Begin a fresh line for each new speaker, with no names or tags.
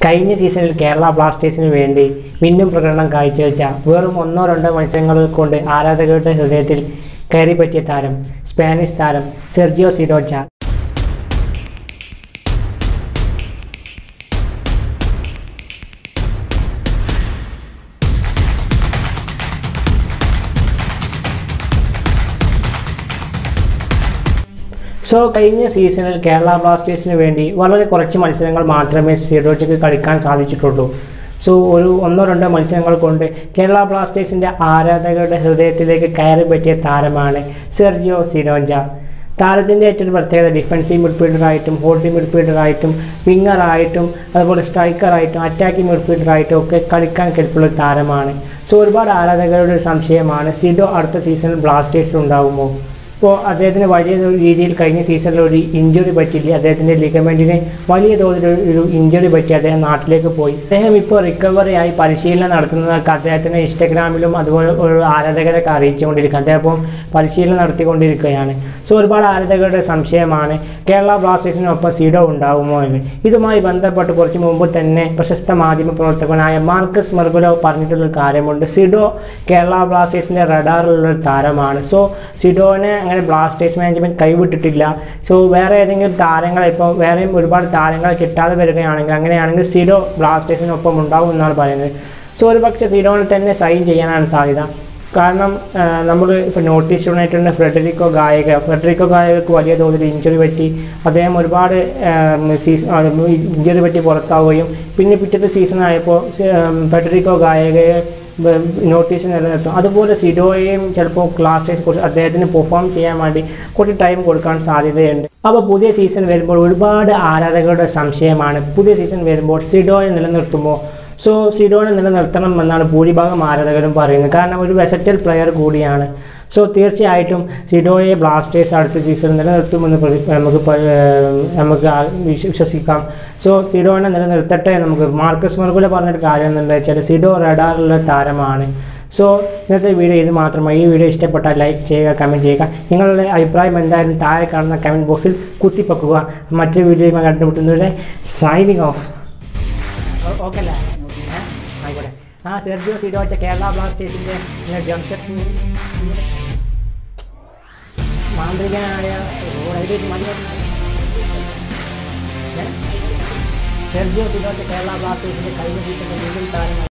കഴിഞ്ഞ സീസണിൽ കേരള ബ്ലാസ്റ്റേഴ്സിന് വേണ്ടി മിന്നും പ്രകടനം കാഴ്ചവെച്ച വെറും ഒന്നോ രണ്ടോ മത്സരങ്ങൾ കൊണ്ട് ആരാധകരുടെ ഹൃദയത്തിൽ കയറി പറ്റിയ താരം സ്പാനിഷ് താരം സെർജിയോ സിഡോച്ച സോ കഴിഞ്ഞ സീസണിൽ കേരള ബ്ലാസ്റ്റേഴ്സിന് വേണ്ടി വളരെ കുറച്ച് മത്സരങ്ങൾ മാത്രമേ സിഡോച്ചയ്ക്ക് കളിക്കാൻ സാധിച്ചിട്ടുള്ളൂ സോ ഒരു ഒന്നോ രണ്ടോ മത്സരങ്ങൾ കൊണ്ട് കേരള ബ്ലാസ്റ്റേഴ്സിൻ്റെ ആരാധകരുടെ ഹൃദയത്തിലേക്ക് കയറി പറ്റിയ താരമാണ് സെർജിയോ സിനോജ താരത്തിൻ്റെ ഏറ്റവും പ്രത്യേകത ഡിഫൻസീവ് മിഡ്ഫീൽഡറായിട്ടും ഹോൾഡിംഗ് മിഡ്ഫീൽഡറായിട്ടും വിങ്ങറായിട്ടും അതുപോലെ സ്ട്രൈക്കറായിട്ടും അറ്റാക്കിംഗ് മിഡ്ഫീൽഡറായിട്ടും ഒക്കെ കളിക്കാൻ കെൽപ്പുള്ള ഒരു താരമാണ് സോ ഒരുപാട് ആരാധകരുടെ ഒരു സംശയമാണ് സിഡോ അടുത്ത സീസണിൽ ബ്ലാസ്റ്റേഴ്സിൽ ഉണ്ടാകുമോ ഇപ്പോൾ അദ്ദേഹത്തിന് വലിയ ഒരു രീതിയിൽ കഴിഞ്ഞ സീസണിൽ ഒരു ഇഞ്ചുറി പറ്റില്ല അദ്ദേഹത്തിൻ്റെ ലിഗമെൻറ്റിന് വലിയ തോതിൽ ഒരു- ഒരു ഇഞ്ചുറി പറ്റി അദ്ദേഹം നാട്ടിലേക്ക് പോയി അദ്ദേഹം ഇപ്പോൾ റിക്കവറി ആയി പരിശീലനം നടത്തുന്നതൊക്കെ അദ്ദേഹത്തിൻ്റെ ഇൻസ്റ്റഗ്രാമിലും അതുപോലെ ഒരു ആരാധകരൊക്കെ അറിയിച്ചുകൊണ്ടിരിക്കുക അദ്ദേഹം ഇപ്പോൾ പരിശീലനം നടത്തിക്കൊണ്ടിരിക്കുകയാണ് സോ ഒരുപാട് ആരാധകരുടെ സംശയമാണ് കേരള ബ്ലാസ്റ്റേഴ്സിനൊപ്പം സീഡോ ഉണ്ടാകുമോ എന്ന് ഇതുമായി ബന്ധപ്പെട്ട് കുറച്ച് മുമ്പ് തന്നെ പ്രശസ്ത മാധ്യമ പ്രവർത്തകനായ മാർക്കസ് മെർഗുലോ പറഞ്ഞിട്ടുള്ളൊരു കാര്യമുണ്ട് സിഡോ കേരള ബ്ലാസ്റ്റേഴ്സിൻ്റെ റഡാറിലുള്ള ഒരു താരമാണ് സോ സിഡോനെ അങ്ങനെ ബ്ലാസ്റ്റേഴ്സ് മാനേജ്മെൻറ്റ് കൈവിട്ടിട്ടില്ല സോ വേറെ ഏതെങ്കിലും താരങ്ങൾ ഇപ്പോൾ വേറെയും ഒരുപാട് താരങ്ങൾ കിട്ടാതെ വരികയാണെങ്കിൽ അങ്ങനെയാണെങ്കിൽ സിഡോ ബ്ലാസ്റ്റേഴ്സിനൊപ്പം ഉണ്ടാവും എന്നാണ് പറയുന്നത് സോ ഒരു പക്ഷേ സിഡോനെ തന്നെ സൈൻ ചെയ്യാനാണ് സാധ്യത കാരണം നമ്മൾ ഇപ്പോൾ നോർത്ത് യുണൈറ്റഡിൻ്റെ ഫ്രെഡറിക്കോ ഗായക ഫ്രെഡറിക്കോ ഗായകക്ക് വലിയ തോതിൽ ഇഞ്ചുറി പറ്റി അദ്ദേഹം ഒരുപാട് സീസൺ ഇഞ്ചുറി പറ്റി പുറത്താവുകയും പിന്നെ പിറ്റത്തെ സീസൺ ആയപ്പോൾ ഫ്രെഡറിക്കോ ഗായകയെ നോട്ടീസ് നിലനിർത്തും അതുപോലെ സിഡോയെയും ചിലപ്പോൾ ക്ലാസ്റ്റേഴ്സ് കുറച്ച് അദ്ദേഹത്തിന് പെർഫോം ചെയ്യാൻ വേണ്ടി കുറച്ച് ടൈം കൊടുക്കാൻ സാധ്യതയുണ്ട് അപ്പോൾ പുതിയ സീസൺ വരുമ്പോൾ ഒരുപാട് ആരാധകരുടെ സംശയമാണ് പുതിയ സീസൺ വരുമ്പോൾ സിഡോയെ നിലനിർത്തുമോ സോ സിഡോനെ നിലനിർത്തണം എന്നാണ് ഭൂരിഭാഗം ആരാധകരും പറയുന്നത് കാരണം ഒരു വെസറ്റൽ പ്ലെയർ കൂടിയാണ് സോ തീർച്ചയായിട്ടും സിഡോയെ ബ്ലാസ്റ്റേഴ്സ് അടുത്ത സീസൺ നിലനിർത്തുമെന്ന് പ്രതി നമുക്ക് പ- ഏഹ് നമുക്ക് ആ വിശ്വ- വിശ്വസിക്കാം സോ സിഡോനെ നിലനിർത്തട്ടെ നമുക്ക് മാർക്കസ് മർഗുല പറഞ്ഞൊരു കാര്യം എന്താ വെച്ചാൽ സിഡോ റഡാറുള്ള താരമാണ് സോ ഇന്നത്തെ വീഡിയോ ഇത് മാത്രമായി ഈ വീഡിയോ ഇഷ്ടപ്പെട്ടാൽ ലൈക്ക് ചെയ്യുക കമൻറ്റ് ചെയ്യുക നിങ്ങളുടെ അഭിപ്രായം എന്തായാലും താഴെ കാണുന്ന കമൻറ്റ് ബോക്സിൽ കുത്തിപ്പൊക്കുക മറ്റൊരു വീഡിയോയുമായി കണ്ടുമുട്ടുന്നവരെ സൈനിങ് ഓഫ് ഓക്കെ അല്ലേ ഏ? ആയിക്കോട്ടെ ആ സെർജിയോ സിഡോച്ച കേരള ബ്ലാസ്റ്റേഴ്സിൻ്റെ ജംഷഡ് മാന്ത്രികനായ റോഡ് മഞ്ഞ സെർജിയോ സിഡോച്ച കേരള ബ്ലാസ്റ്റേഴ്സിൻ്റെ കഴിഞ്ഞ സീസണിൽ വീണ്ടും താരം